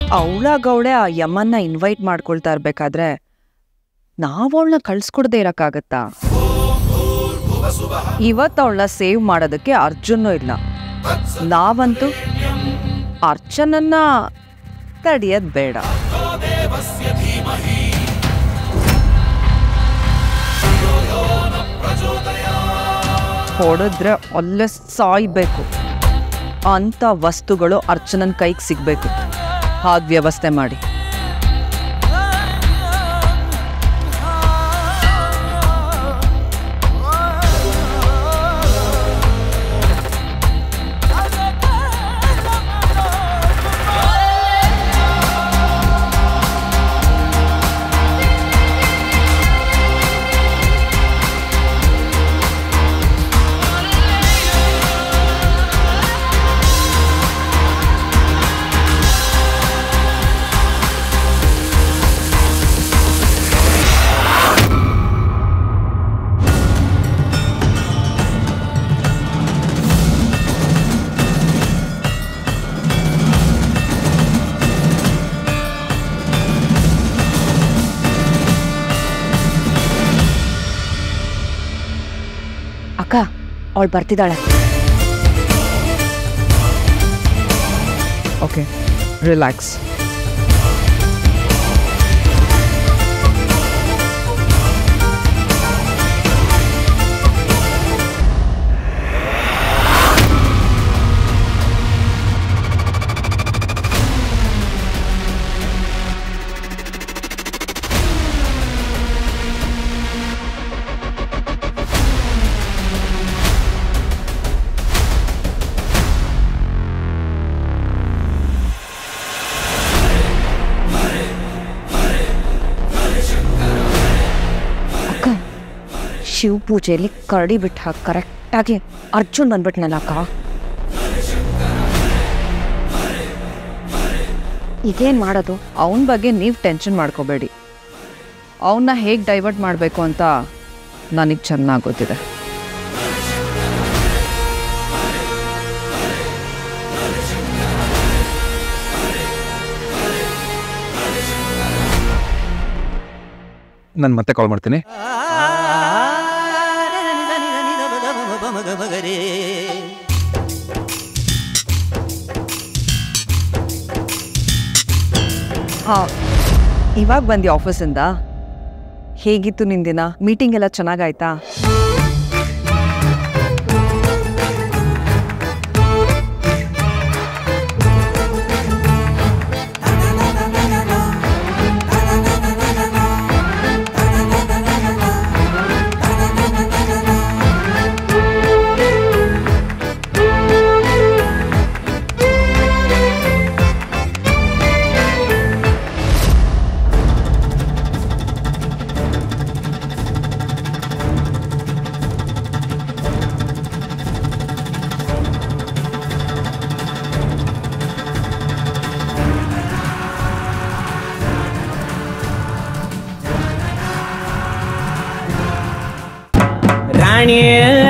ಅವಳ ಗೌಳೆ ಆ ಯಮನ್ನ ಇನ್ವೈಟ್ ಮಾಡ್ಕೊಳ್ತಾ ಇರ್ಬೇಕಾದ್ರೆ ನಾವವಳನ್ನ ಕಳ್ಸ್ಕೊಡ್ದೇ ಇರಕ್ಕಾಗತ್ತಾ ಇವತ್ತು ಅವಳನ್ನ ಸೇವ್ ಮಾಡೋದಕ್ಕೆ ಅರ್ಜುನ್ನೂ ಇಲ್ಲ ನಾವಂತೂ ಅರ್ಚನನ್ನ ತಡಿಯೋದ್ ಬೇಡ ಹೊಡೆದ್ರೆ ಅಲ್ಲೇ ಸಾಯ್ಬೇಕು ಅಂತ ವಸ್ತುಗಳು ಅರ್ಚನನ್ ಕೈಗೆ ಸಿಗ್ಬೇಕು ಹಾಗೆ ವ್ಯವಸ್ಥೆ ಮಾಡಿ ಅಕ್ಕ ಅವಳು ಬರ್ತಿದ್ದಾಳೆ ಓಕೆ ರಿಲ್ಯಾಕ್ಸ್ ಅಕ್ಕ ಶಿವ ಪೂಜೆಯಲ್ಲಿ ಕರಡಿ ಬಿಟ್ಟು ಹಾಕಿ ಕರೆಕ್ಟಾಗಿ ಅರ್ಜುನ್ ಬಂದ್ಬಿಟ್ನಲ್ಲ ಅಕ್ಕ ಈಗೇನು ಮಾಡೋದು ಅವನ ಬಗ್ಗೆ ನೀವು ಟೆನ್ಷನ್ ಮಾಡ್ಕೋಬೇಡಿ ಅವನ್ನ ಹೇಗೆ ಡೈವರ್ಟ್ ಮಾಡಬೇಕು ಅಂತ ನನಗೆ ಚೆನ್ನಾಗಿ ಗೊತ್ತಿದೆ ನಾನು ಮತ್ತೆ ಕಾಲ್ ಮಾಡ್ತೀನಿ ಹಾಂ ಇವಾಗ ಬಂದಿ ಆಫೀಸಿಂದ ಹೇಗಿತ್ತು ನಿಂದಿನ ಮೀಟಿಂಗ್ ಎಲ್ಲ ಚೆನ್ನಾಗಾಯ್ತಾ ರಾಣಿಯೇ